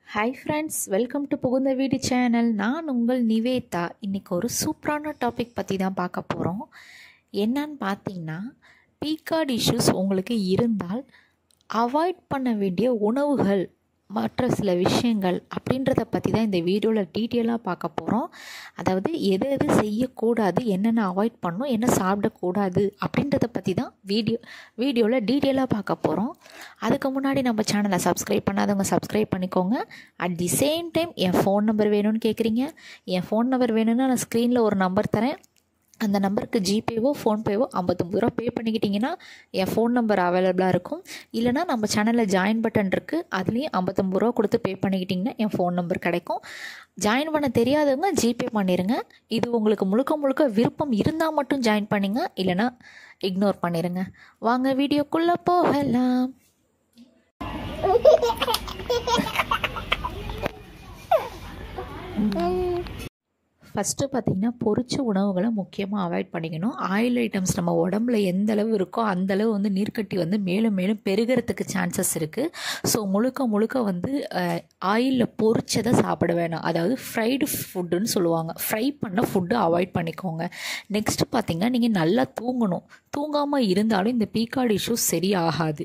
hi friends welcome to புகுந்த வீடு channel நான் உங்கள் நிவேதா இன்றைக்கி ஒரு சூப்பரான டாபிக் பற்றி தான் பார்க்க போகிறோம் என்னன்னு பார்த்தீங்கன்னா பீகார்ட் இஷ்யூஸ் உங்களுக்கு இருந்தால் அவாய்ட் பண்ண வேண்டிய உணவுகள் மற்ற சில விஷயங்கள் அப்படின்றத பற்றி தான் இந்த வீடியோவில் டீட்டெயிலாக பார்க்க போகிறோம் அதாவது எது எது செய்யக்கூடாது என்னென்ன அவாய்ட் பண்ணணும் என்ன சாப்பிடக்கூடாது அப்படின்றத பற்றி தான் வீடியோ வீடியோவில் டீட்டெயிலாக பார்க்க போகிறோம் அதுக்கு முன்னாடி நம்ம சேனலை சப்ஸ்கிரைப் பண்ணாதவங்க சப்ஸ்கிரைப் பண்ணிக்கோங்க அட் தி சேம் டைம் என் ஃபோன் நம்பர் வேணும்னு கேட்குறீங்க என் ஃபோன் நம்பர் வேணும்னா நான் ஸ்க்ரீனில் ஒரு நம்பர் தரேன் அந்த நம்பருக்கு ஜிபேவோ ஃபோன்பேவோ ஐம்பத்தொம்பது ரூபா பே பண்ணிக்கிட்டிங்கன்னா என் ஃபோன் நம்பர் அவைலபிளாக இருக்கும் இல்லைனா நம்ம சேனலில் ஜாயின் பட்டன் இருக்குது அதுலேயும் ஐம்பத்தொம்பது ரூபா கொடுத்து பே பண்ணிக்கிட்டிங்கன்னா என் ஃபோன் நம்பர் கிடைக்கும் ஜாயின் பண்ண தெரியாதவங்க ஜிபே பண்ணிடுங்க இது உங்களுக்கு முழுக்க முழுக்க விருப்பம் இருந்தால் மட்டும் ஜாயின் பண்ணுங்க இல்லைனா இக்னோர் பண்ணிடுங்க வாங்க வீடியோக்குள்ளே போகலாம் ஃபஸ்ட்டு பார்த்திங்கன்னா பொரிச்ச உணவுகளை முக்கியமாக அவாய்ட் பண்ணிக்கணும் ஆயில் ஐட்டம்ஸ் நம்ம உடம்புல எந்த அளவு இருக்கோ அந்த அளவு வந்து நீர்க்கட்டி வந்து மேலும் மேலும் பெருகிறதுக்கு சான்சஸ் இருக்குது ஸோ முழுக்க முழுக்க வந்து ஆயிலில் பொரிச்சதை சாப்பிட வேணாம் அதாவது ஃப்ரைடு ஃபுட்டுன்னு சொல்லுவாங்க ஃப்ரை பண்ண ஃபுட்டு அவாய்ட் பண்ணிக்கோங்க நெக்ஸ்ட்டு பார்த்திங்கன்னா நீங்கள் நல்லா தூங்கணும் தூங்காமல் இருந்தாலும் இந்த பீக்கார்டு இஷ்யூஸ் சரியாகாது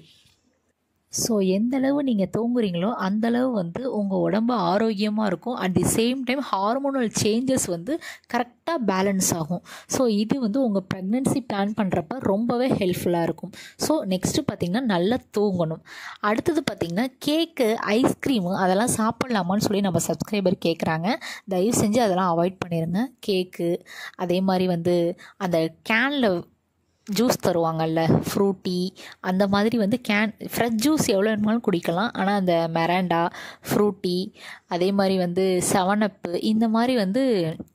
ஸோ எந்த அளவு நீங்கள் தூங்குறீங்களோ அந்தளவு வந்து உங்கள் உடம்பு ஆரோக்கியமாக இருக்கும் at the same time hormonal changes வந்து கரெக்டாக பேலன்ஸ் ஆகும் ஸோ இது வந்து உங்கள் ப்ரெக்னென்சி பிளான் பண்ணுறப்ப ரொம்பவே ஹெல்ப்ஃபுல்லாக இருக்கும் ஸோ நெக்ஸ்ட்டு பார்த்திங்கன்னா நல்லா தூங்கணும் அடுத்தது பார்த்திங்கன்னா கேக்கு ஐஸ்கிரீமு அதெல்லாம் சாப்பிட்லாமான்னு சொல்லி நம்ம சப்ஸ்கிரைபர் கேட்குறாங்க தயவு செஞ்சு அதெல்லாம் அவாய்ட் பண்ணிடுங்க கேக்கு அதே மாதிரி வந்து அந்த கேனில் ஜூஸ் தருவாங்கல்ல ஃப்ரூட்டி அந்த மாதிரி வந்து கேன் ஃப்ரெஷ் ஜூஸ் எவ்வளோ வேணுமாலும் குடிக்கலாம் ஆனால் அந்த மெராண்டா ஃப்ரூட்டி அதே மாதிரி வந்து செவனப்பு இந்த மாதிரி வந்து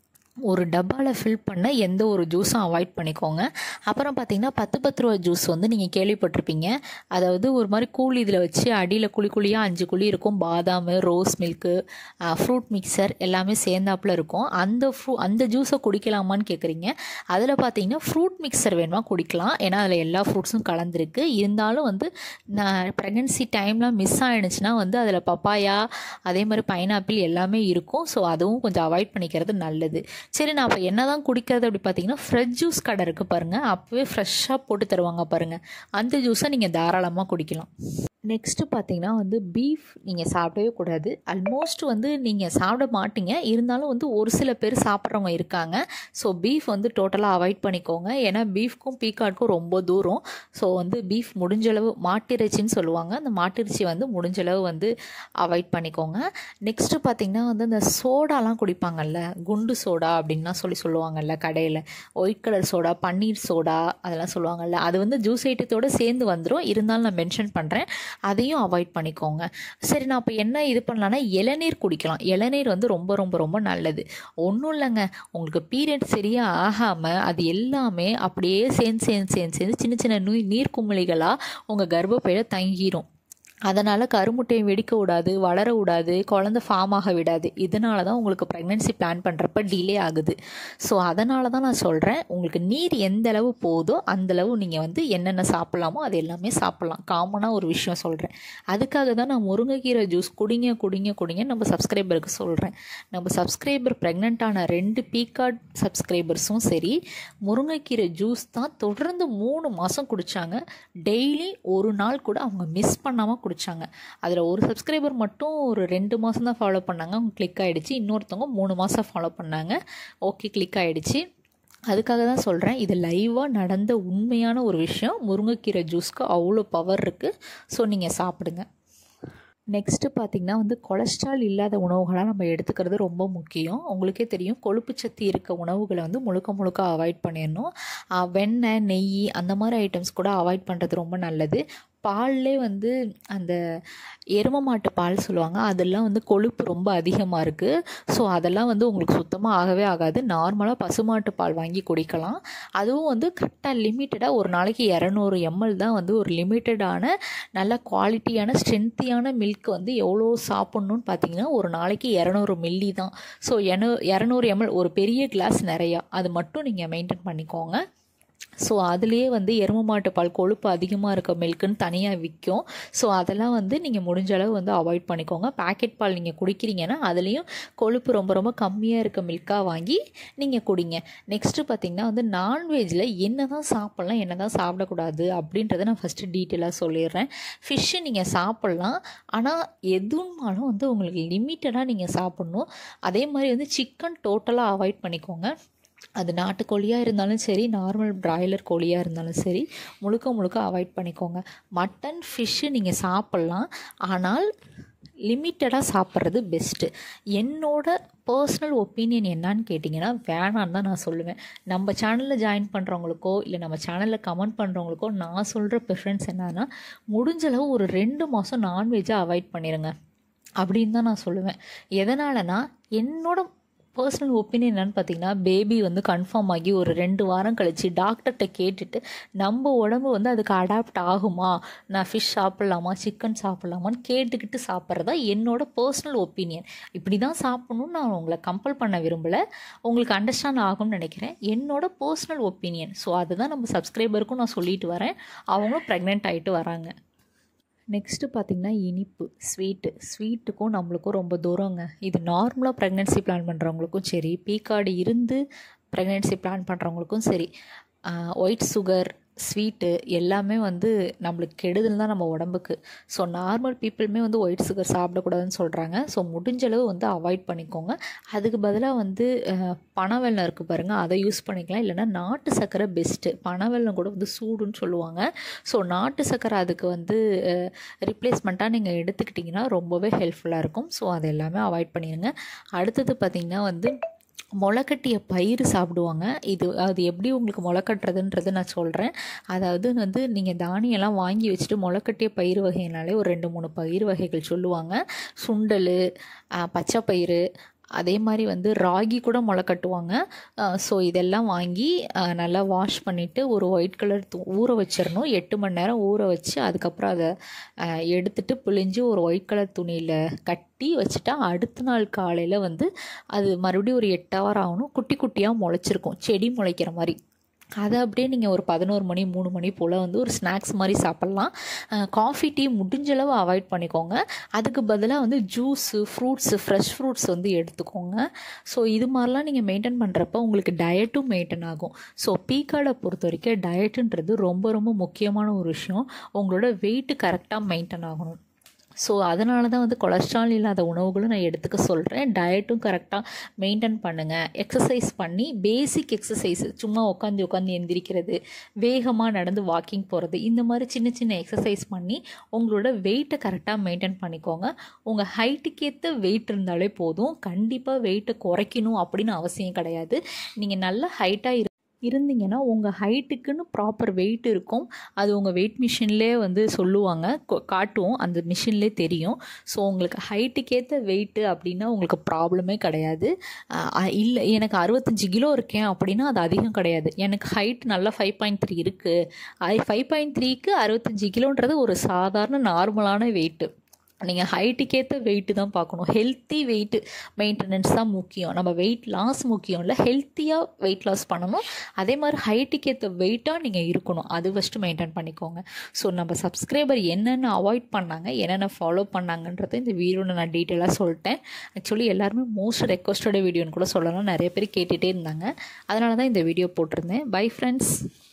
ஒரு டப்பாவில் ஃபில் பண்ண எந்த ஒரு ஜூஸும் அவாய்ட் பண்ணிக்கோங்க அப்புறம் பார்த்திங்கன்னா பத்து பத்து ரூபா ஜூஸ் வந்து நீங்கள் கேள்விப்பட்டிருப்பீங்க அதாவது ஒரு மாதிரி கூலி இதில் வச்சு அடியில் குழி குழியாக அஞ்சு குழி இருக்கும் பாதாம் ரோஸ் மில்க்கு ஃப்ரூட் மிக்சர் எல்லாமே சேர்ந்தாப்புல இருக்கும் அந்த ஃப்ரூ அந்த ஜூஸை குடிக்கலாமான்னு கேட்குறீங்க அதில் பார்த்தீங்கன்னா ஃப்ரூட் மிக்சர் வேணுமா குடிக்கலாம் ஏன்னா அதில் எல்லா ஃப்ரூட்ஸும் கலந்துருக்கு இருந்தாலும் வந்து நான் ப்ரெக்னென்சி டைமில் மிஸ் ஆகிடுச்சுன்னா வந்து அதில் பப்பாயா அதே மாதிரி பைனாப்பிள் எல்லாமே இருக்கும் ஸோ அதுவும் கொஞ்சம் அவாய்ட் பண்ணிக்கிறது நல்லது சரி நான் அப்போ என்ன தான் குடிக்கிறது அப்படி பார்த்தீங்கன்னா ஃப்ரெஷ் ஜூஸ் கடை இருக்குது பாருங்கள் அப்போவே ஃப்ரெஷ்ஷாக போட்டு தருவாங்க பாருங்கள் அந்த ஜூஸை நீங்கள் தாராளமாக குடிக்கலாம் நெக்ஸ்ட்டு பார்த்தீங்கன்னா வந்து பீஃப் நீங்கள் சாப்பிடவே கூடாது ஆல்மோஸ்ட் வந்து நீங்கள் சாப்பிட மாட்டீங்க இருந்தாலும் வந்து ஒரு சில பேர் சாப்பிட்றவங்க இருக்காங்க ஸோ பீஃப் வந்து டோட்டலாக அவாய்ட் பண்ணிக்கோங்க ஏன்னா பீஃப்க்கும் பீக்காட்க்கும் ரொம்ப தூரம் ஸோ வந்து பீஃப் முடிஞ்சளவு மாட்டிறைச்சின்னு சொல்லுவாங்க அந்த மாட்டிறைச்சி வந்து முடிஞ்சளவு வந்து அவாய்ட் பண்ணிக்கோங்க நெக்ஸ்ட்டு பார்த்தீங்கன்னா வந்து இந்த சோடாலாம் குடிப்பாங்கல்ல குண்டு சோடா அப்படின்லாம் சொல்லி சொல்லுவாங்கல்ல கடையில் ஒயிட் கலர் சோடா பன்னீர் சோடா அதெல்லாம் சொல்லுவாங்கல்ல அது வந்து ஜூஸ் ஐட்டத்தோடு சேர்ந்து வந்துடும் இருந்தாலும் நான் மென்ஷன் பண்ணுறேன் அதையும் அவாய்ட் பண்ணிக்கோங்க சரி நான் இப்போ என்ன இது பண்ணலான்னா இளநீர் குடிக்கலாம் இளநீர் வந்து ரொம்ப ரொம்ப ரொம்ப நல்லது ஒன்றும் இல்லைங்க உங்களுக்கு பீரியட் சரியாக ஆகாமல் அது எல்லாமே அப்படியே சேர்ந்து சேர்ந்து சேர்ந்து சேர்ந்து சின்ன சின்ன நுய் நீர் குமிழிகளாக உங்கள் கர்ப்பப்பையில் தங்கிரும் அதனால் கருமுட்டையை வெடிக்க விடாது வளர விடாது குழந்த ஃபார்ம் ஆக விடாது இதனால தான் உங்களுக்கு ப்ரெக்னென்சி பிளான் பண்ணுறப்ப டிலே ஆகுது ஸோ அதனால தான் நான் சொல்கிறேன் உங்களுக்கு நீர் எந்த அளவு போதோ அந்தளவு நீங்கள் வந்து என்னென்ன சாப்பிட்லாமோ அது எல்லாமே சாப்பிட்லாம் காமனாக ஒரு விஷயம் சொல்கிறேன் அதுக்காக தான் நான் முருங்கைக்கீரை ஜூஸ் குடிங்க குடிங்க குடிங்க நம்ம சப்ஸ்கிரைபருக்கு சொல்கிறேன் நம்ம சப்ஸ்கிரைபர் ப்ரெக்னென்ட்டான ரெண்டு பீகார்ட் சப்ஸ்கிரைபர்ஸும் சரி முருங்கைக்கீரை ஜூஸ் தான் தொடர்ந்து மூணு மாதம் குடித்தாங்க டெய்லி ஒரு நாள் கூட அவங்க மிஸ் பண்ணாமல் குடித்தாங்க அதில் ஒரு சப்ஸ்கிரைபர் மட்டும் ஒரு ரெண்டு மாதம் தான் ஃபாலோ பண்ணாங்க அவங்க கிளிக் ஆகிடுச்சு இன்னொருத்தவங்க மூணு மாதம் ஃபாலோ பண்ணாங்க ஓகே கிளிக் ஆகிடுச்சு அதுக்காக தான் சொல்கிறேன் இது லைவாக நடந்த உண்மையான ஒரு விஷயம் முருங்கைக்கீரை ஜூஸ்க்கு அவ்வளோ பவர் இருக்குது ஸோ நீங்கள் சாப்பிடுங்க நெக்ஸ்ட்டு பார்த்திங்கன்னா வந்து கொலஸ்ட்ரால் இல்லாத உணவுகளாக நம்ம எடுத்துக்கிறது ரொம்ப முக்கியம் உங்களுக்கே தெரியும் கொழுப்பு சத்து இருக்க உணவுகளை வந்து முழுக்க முழுக்க அவாய்ட் பண்ணிடணும் வெண்ணெய் நெய் அந்த மாதிரி ஐட்டம்ஸ் கூட அவாய்ட் பண்ணுறது ரொம்ப நல்லது பால்லே வந்து அந்த எரும மாட்டு பால் சொல்லுவாங்க அதெல்லாம் வந்து கொழுப்பு ரொம்ப அதிகமாக இருக்குது ஸோ அதெல்லாம் வந்து உங்களுக்கு சுத்தமாக ஆகவே ஆகாது நார்மலாக பசுமாட்டு பால் வாங்கி குடிக்கலாம் அதுவும் வந்து கரெக்டாக லிமிட்டடாக ஒரு நாளைக்கு இரநூறு எம்எல் தான் வந்து ஒரு லிமிட்டடான நல்ல குவாலிட்டியான ஸ்ட்ரென்த்தியான மில்க் வந்து எவ்வளோ சாப்பிட்ணுன்னு பார்த்தீங்கன்னா ஒரு நாளைக்கு இரநூறு மில்லி தான் ஸோ என இரநூறு எம்எல் ஒரு பெரிய கிளாஸ் நிறையா அது மட்டும் நீங்கள் மெயின்டைன் பண்ணிக்கோங்க ஸோ அதுலேயே வந்து எருமை மாட்டு பால் கொழுப்பு அதிகமாக இருக்க மில்க்குன்னு தனியாக விற்கும் ஸோ அதெல்லாம் வந்து நீங்கள் முடிஞ்ச அளவு வந்து அவாய்ட் பண்ணிக்கோங்க பேக்கெட் பால் நீங்கள் குடிக்கிறீங்கன்னா அதுலேயும் கொழுப்பு ரொம்ப ரொம்ப கம்மியாக இருக்க மில்காக வாங்கி நீங்கள் குடிங்க நெக்ஸ்ட்டு பார்த்தீங்கன்னா வந்து நான்வெஜ்ஜில் என்ன தான் சாப்பிட்லாம் என்ன தான் சாப்பிடக்கூடாது அப்படின்றத நான் ஃபஸ்ட்டு டீட்டெயிலாக சொல்லிடுறேன் ஃபிஷ்ஷு நீங்கள் சாப்பிட்லாம் ஆனால் எதுனாலும் வந்து உங்களுக்கு லிமிட்டடாக நீங்கள் சாப்பிட்ணும் அதே மாதிரி வந்து சிக்கன் டோட்டலாக அவாய்ட் பண்ணிக்கோங்க அது நாட்டுக்கோழியாக இருந்தாலும் சரி நார்மல் பிராய்லர் கோழியாக இருந்தாலும் சரி முழுக்க முழுக்க அவாய்ட் பண்ணிக்கோங்க மட்டன் ஃபிஷ்ஷு நீங்கள் சாப்பிட்லாம் ஆனால் லிமிட்டடாக சாப்பிட்றது பெஸ்ட்டு என்னோட பர்சனல் ஒப்பீனியன் என்னன்னு கேட்டிங்கன்னா வேணான்னு தான் நான் சொல்லுவேன் நம்ம சேனலில் ஜாயின் பண்ணுறவங்களுக்கோ இல்லை நம்ம சேனலில் கமெண்ட் பண்ணுறவங்களுக்கோ நான் சொல்கிற ப்ரிஃபரன்ஸ் என்னன்னா முடிஞ்சளவு ஒரு ரெண்டு மாதம் நான்வெஜ்ஜை அவாய்ட் பண்ணிடுங்க அப்படின்னு தான் நான் சொல்லுவேன் எதனாலனா என்னோட பர்சனல் ஒப்பீனியன் என்னன்னு பார்த்தீங்கன்னா பேபி வந்து கன்ஃபார்ம் ஆகி ஒரு ரெண்டு வாரம் கழித்து டாக்டர்கிட்ட கேட்டுட்டு நம்ம உடம்பு வந்து அதுக்கு அடாப்ட் ஆகுமா நான் ஃபிஷ் சாப்பிட்லாமா சிக்கன் சாப்பிட்லாமான்னு கேட்டுக்கிட்டு சாப்பிட்றதா என்னோட பர்சனல் ஒப்பீனியன் இப்படி தான் சாப்பிட்ணுன்னு நான் உங்களை கம்பல் பண்ண விரும்பலை உங்களுக்கு அண்டர்ஸ்டாண்ட் ஆகும்னு நினைக்கிறேன் என்னோட பர்சனல் ஒப்பீனியன் ஸோ அதுதான் நம்ம சப்ஸ்கிரைபருக்கும் நான் சொல்லிட்டு வரேன் அவங்களும் ப்ரெக்னென்ட் ஆகிட்டு வராங்க நெக்ஸ்ட்டு பார்த்திங்கன்னா இனிப்பு ஸ்வீட்டு ஸ்வீட்டுக்கும் நம்மளுக்கும் ரொம்ப தூரங்க இது நார்மலாக ப்ரெக்னென்சி பிளான் பண்ணுறவங்களுக்கும் சரி பீக்கார்டு இருந்து ப்ரெக்னென்சி பிளான் பண்ணுறவங்களுக்கும் சரி ஒயிட் சுகர் ஸ்வீட்டு எல்லாமே வந்து நம்மளுக்கு கெடுதல் தான் நம்ம உடம்புக்கு ஸோ நார்மல் பீப்புளுமே வந்து ஒயிட் சுகர் சாப்பிடக்கூடாதுன்னு சொல்கிறாங்க ஸோ முடிஞ்சளவு வந்து அவாய்ட் பண்ணிக்கோங்க அதுக்கு பதிலாக வந்து பனவெல்லம் இருக்குது பாருங்கள் அதை யூஸ் பண்ணிக்கலாம் இல்லைனா நாட்டு சர்க்கரை பெஸ்ட்டு பனவெல்லம் கூட வந்து சூடுன்னு சொல்லுவாங்க ஸோ நாட்டு சர்க்கரை அதுக்கு வந்து ரிப்ளேஸ்மெண்ட்டாக நீங்கள் எடுத்துக்கிட்டிங்கன்னா ரொம்பவே ஹெல்ப்ஃபுல்லாக இருக்கும் ஸோ அது எல்லாமே அவாய்ட் பண்ணிடுங்க அடுத்தது பார்த்திங்கன்னா வந்து முளைக்கட்டிய பயிர் சாப்பிடுவாங்க இது அது எப்படி உங்களுக்கு முளைக்கட்டுறதுன்றது நான் சொல்கிறேன் அதாவது வந்து நீங்கள் தானியெல்லாம் வாங்கி வச்சுட்டு முளைக்கட்டிய பயிர் வகைனாலே ஒரு ரெண்டு மூணு பயிர் வகைகள் சொல்லுவாங்க சுண்டல் பச்சை பயிறு அதே மாதிரி வந்து ராகி கூட முளை கட்டுவாங்க ஸோ இதெல்லாம் வாங்கி நல்லா வாஷ் பண்ணிவிட்டு ஒரு ஒயிட் கலர் து ஊற வச்சிடணும் எட்டு மணி நேரம் ஊற வச்சு அதுக்கப்புறம் அதை எடுத்துட்டு பிழிஞ்சு ஒரு ஒயிட் கலர் துணியில் கட்டி வச்சுட்டா அடுத்த நாள் காலையில் வந்து அது மறுபடியும் ஒரு எட்டு ஹவர் ஆகணும் குட்டி குட்டியாக முளைச்சிருக்கும் செடி முளைக்கிற மாதிரி அதை அப்படியே நீங்கள் ஒரு பதினோரு மணி மூணு மணி போல் வந்து ஒரு ஸ்நாக்ஸ் மாதிரி சாப்பிட்லாம் காஃபி டீ முடிஞ்சளவு அவாய்ட் பண்ணிக்கோங்க அதுக்கு பதிலாக வந்து ஜூஸு ஃப்ரூட்ஸு ஃப்ரெஷ் ஃப்ரூட்ஸ் வந்து எடுத்துக்கோங்க ஸோ இது மாதிரிலாம் நீங்கள் மெயின்டைன் பண்ணுறப்ப உங்களுக்கு டயட்டும் மெயின்டைன் ஆகும் ஸோ பீக்கார்டை பொறுத்த வரைக்கும் டயட்டுன்றது ரொம்ப ரொம்ப முக்கியமான ஒரு விஷயம் உங்களோட வெயிட்டு கரெக்டாக மெயின்டைன் ஆகணும் ஸோ அதனால தான் வந்து கொலஸ்ட்ரால் இல்லாத உணவுகளும் நான் எடுத்துக்க சொல்கிறேன் டயட்டும் கரெக்டாக மெயின்டைன் பண்ணுங்கள் எக்ஸசைஸ் பண்ணி பேசிக் எக்ஸசைஸ் சும்மா உட்காந்து உட்காந்து எந்திரிக்கிறது வேகமாக நடந்து வாக்கிங் போகிறது இந்த மாதிரி சின்ன சின்ன எக்ஸசைஸ் பண்ணி உங்களோட வெயிட்டை கரெக்டாக மெயின்டைன் பண்ணிக்கோங்க உங்கள் ஹைட்டுக்கு ஏற்ற வெயிட் இருந்தாலே போதும் கண்டிப்பாக வெயிட்டை குறைக்கணும் அப்படின்னு அவசியம் கிடையாது நீங்கள் நல்ல ஹைட்டாக இருந்தீங்கன்னா உங்கள் ஹைட்டுக்குன்னு ப்ராப்பர் வெயிட் இருக்கும் அது உங்கள் வெயிட் மிஷின்லேயே வந்து சொல்லுவாங்க காட்டுவோம் அந்த மிஷின்லேயே தெரியும் ஸோ உங்களுக்கு ஹைட்டுக்கேற்ற வெயிட்டு அப்படின்னா உங்களுக்கு ப்ராப்ளமே கிடையாது இல்லை எனக்கு அறுபத்தஞ்சி கிலோ இருக்கேன் அப்படின்னா அது அதிகம் கிடையாது எனக்கு ஹைட் நல்லா ஃபைவ் பாயிண்ட் த்ரீ இருக்குது அது ஃபைவ் பாயிண்ட் த்ரீக்கு அறுபத்தஞ்சி கிலோன்றது ஒரு சாதாரண நார்மலான வெயிட்டு நீங்கள் ஹைட்டுக்கேற்ற வெயிட்டு தான் பார்க்கணும் ஹெல்த்தி வெயிட்டு மெயின்டெனன்ஸ் தான் முக்கியம் நம்ம வெயிட் லாஸ் முக்கியம் இல்லை ஹெல்த்தியாக வெயிட் லாஸ் பண்ணணும் அதே மாதிரி ஹைட்டுக்கேற்ற வெயிட்டாக நீங்கள் இருக்கணும் அது ஃபஸ்ட்டு மெயின்டைன் பண்ணிக்கோங்க ஸோ நம்ம சப்ஸ்கிரைபர் என்னென்ன அவாய்ட் பண்ணாங்க என்னென்ன ஃபாலோ பண்ணாங்கன்றதை இந்த வீடியோவில் நான் டீட்டெயிலாக சொல்லிட்டேன் ஆக்சுவலி எல்லாருமே மோஸ்ட் ரெக்வஸ்டட் வீடியோன்னு கூட சொல்லலாம் நிறைய பேர் கேட்டுகிட்டே இருந்தாங்க அதனால தான் இந்த வீடியோ போட்டிருந்தேன் பை ஃப்ரெண்ட்ஸ்